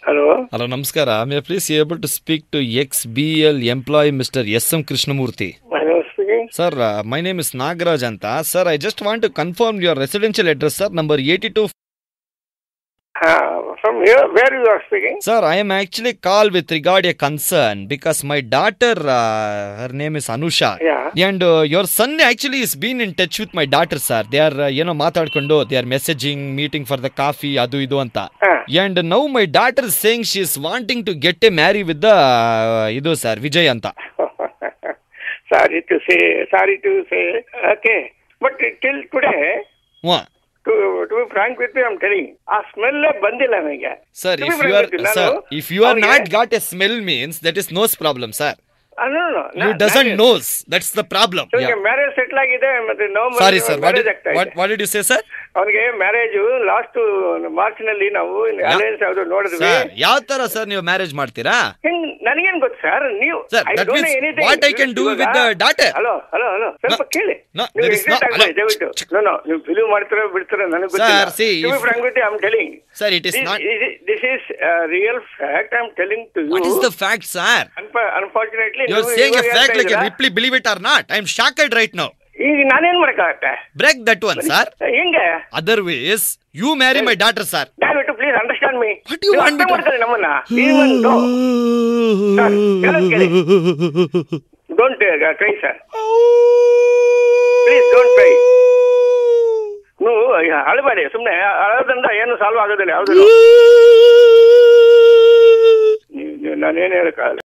Hello hello ನಮಸ್ಕಾರ may please able to speak to X B L employ mister S M Krishnamurthy speaking sir my name is Nagaraj ಅಂತ sir I just want to confirm your residential address sir number eighty two from where you are speaking sir I am actually call with regard a concern because my daughter her name is Anusha yeah and your son actually is been in touch with my daughter sir they are ಏನೋ ಮಾತಾಡ್ಕೊಂಡು they are messaging meeting for the coffee ಅದು ಇದು ಅಂತ ಹಾ and now my daughter saying she is wanting to get a marry with the ಇದು sir Vijay ಅಂತ sorry to say sorry to say okay but till today ವಾ to to be frank with I'm telling ಆ smell ಬಂದಿಲ್ಲ ನನಗೆ sir To be if frank you are with you, ನಾನು sir if you R ಅವ್ನಿಗೆ- not got a smell means that is nose problem sir ಆ, no, no, you ನಾ- doesn't ನಾನು- nose that's the problem ಅವ್ನಿಗೆ marriage settle ಆಗಿದೆ ಮತ್ತೆ November sorry sir what marriage ಆಗ್ತಾ ಇದೆ what did you say sir ಅವನಿಗೆ ಮ್ಯಾರೇಜ್ ಲಾಸ್ಟ್ ಮಾರ್ಚ್ ನಲ್ಲಿ ನಾವು ಅಲಯನ್ಸ್ ಯಾವ್ದು ನೋಡಿದ್ವಿ ಸರ್ ಯಾವ ತರ ಸರ್ ನೀವು ಮ್ಯಾರೇಜ್ ಮಾಡ್ತೀರಾ ಹೆಂಗ್ ನನಗೇನ್ ಗೊತ್ತು ಸರ್ ನೀವು Sir, I that don't know means anything. what I can do ಇವಾಗ- with the daughter? Hello hello hello ಸ್ವಲ್ಪ No, ಕೇಳಿ no, ನೀವು there is exit no- ಆಗ್ಬೇಡಿ, hello. ದಯವಿಟ್ಟು ನೋ ನೋ ನೀವು ಫಿಲ್ಮ್ ಮಾಡ್ತೀರೋ ಬಿಡ್ತೀರೋ ನನಗೆ Sir, ಗೊತ್ತಿಲ್ಲ see, To be if- frank with you, I'm telling. Sir it is This- not this is a real fact I'm telling to you. What is the fact sir Unf- Unfortunately, you are ನೀವು saying a ಇವಾಗ fact ಹೇಳ್ತಾ like ಇದ್ದೀರಾ. ರಿಪ್ಲಿ believe it or not I am shocked right now ಈಗ ನಾನೇನ್ ಮಾಡಕ್ಕಾಗತ್ತೆ break that one sir ಹೆಂಗೆ otherwise you marry my daughter sir ದಯವಿಟ್ಟು please understand me What do you want me to- ಮಾಡ್ತಾರೆ ನಮ್ಮನ್ನ Even though- Sir, ಹೇಳೋದ್ ಕೇಳಿ. Don't uh, cry, sir. Please don't cry. ನೀವು ಅಳಬೇಡಿ ಸುಮ್ಮನೆ ಅಳೋದ್ರಿಂದ ಏನು ಸಾಲ್ವ್ ಆಗೋದಿಲ್ಲ ಯಾವ್ದು ನಾನೇನು ಹೇಳಕ್ಕಾಗಲ್ಲ